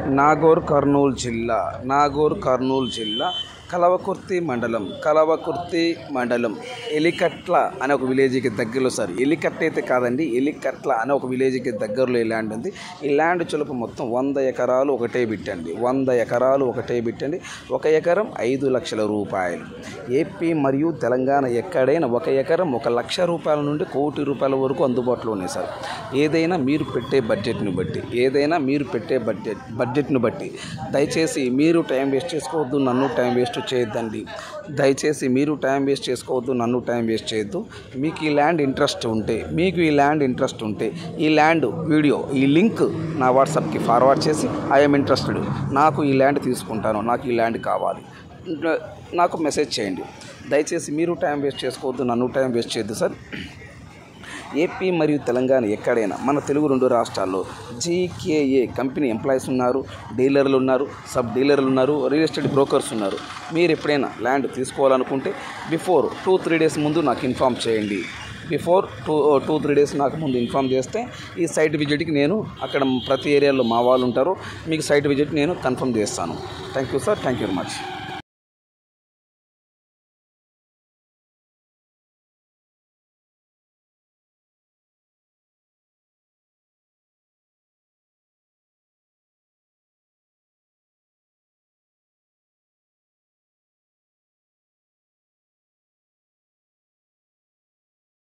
నాగోర్ కర్నూలు జిల్లా నాగోర్ కర్నూలు జిల్లా కలవకుర్తి మండలం కలవకుర్తి మండలం ఎలికట్ల అనే ఒక విలేజ్కి దగ్గరలో సార్ ఎలికట్ల అయితే కాదండి ఎలికట్ల అనే ఒక విలేజ్కి దగ్గరలో ఈ ల్యాండ్ ఉంది ఈ ల్యాండ్ చులుపు మొత్తం వంద ఎకరాలు ఒకటే బిట్టండి వంద ఎకరాలు ఒకటే బిట్టండి ఒక ఎకరం ఐదు లక్షల రూపాయలు ఏపీ మరియు తెలంగాణ ఎక్కడైనా ఒక ఎకరం ఒక లక్ష రూపాయల నుండి కోటి రూపాయల వరకు అందుబాటులో ఉన్నాయి సార్ ఏదైనా మీరు పెట్టే బడ్జెట్ని బట్టి ఏదైనా మీరు పెట్టే బడ్జెట్ బడ్జెట్ను బట్టి దయచేసి మీరు టైం వేస్ట్ చేసుకోవద్దు నన్ను టైం వేస్ట్ చేయొద్దండి దయచేసి మీరు టైం వేస్ట్ చేసుకోవద్దు నన్ను టైం వేస్ట్ చేయొద్దు మీకు ఈ ల్యాండ్ ఇంట్రెస్ట్ ఉంటే మీకు ఈ ల్యాండ్ ఇంట్రెస్ట్ ఉంటే ఈ ల్యాండ్ వీడియో ఈ లింక్ నా వాట్సాప్కి ఫార్వర్డ్ చేసి ఐఎమ్ ఇంట్రెస్టెడ్ నాకు ఈ ల్యాండ్ తీసుకుంటాను నాకు ఈ ల్యాండ్ కావాలి నాకు మెసేజ్ చేయండి దయచేసి మీరు టైం వేస్ట్ చేసుకోవద్దు నన్ను టైం వేస్ట్ చేయొద్దు సార్ ఏపీ మరియు తెలంగాణ ఎక్కడైనా మన తెలుగు రెండు రాష్ట్రాల్లో జీకేఏ కంపెనీ ఎంప్లాయీస్ ఉన్నారు డీలర్లు ఉన్నారు సబ్ డీలర్లు ఉన్నారు రియల్ ఎస్టేట్ బ్రోకర్స్ ఉన్నారు మీరు ఎప్పుడైనా ల్యాండ్ తీసుకోవాలనుకుంటే బిఫోర్ టూ త్రీ డేస్ ముందు నాకు ఇన్ఫామ్ చేయండి before two to three days నాకు ముందు ఇన్ఫామ్ చేస్తే ఈ సైట్ విజిట్కి నేను అక్కడ ప్రతి ఏరియాలో మా వాళ్ళు ఉంటారు మీకు సైట్ విజిట్ నేను కన్ఫర్మ్ చేస్తాను thank you sir thank you very much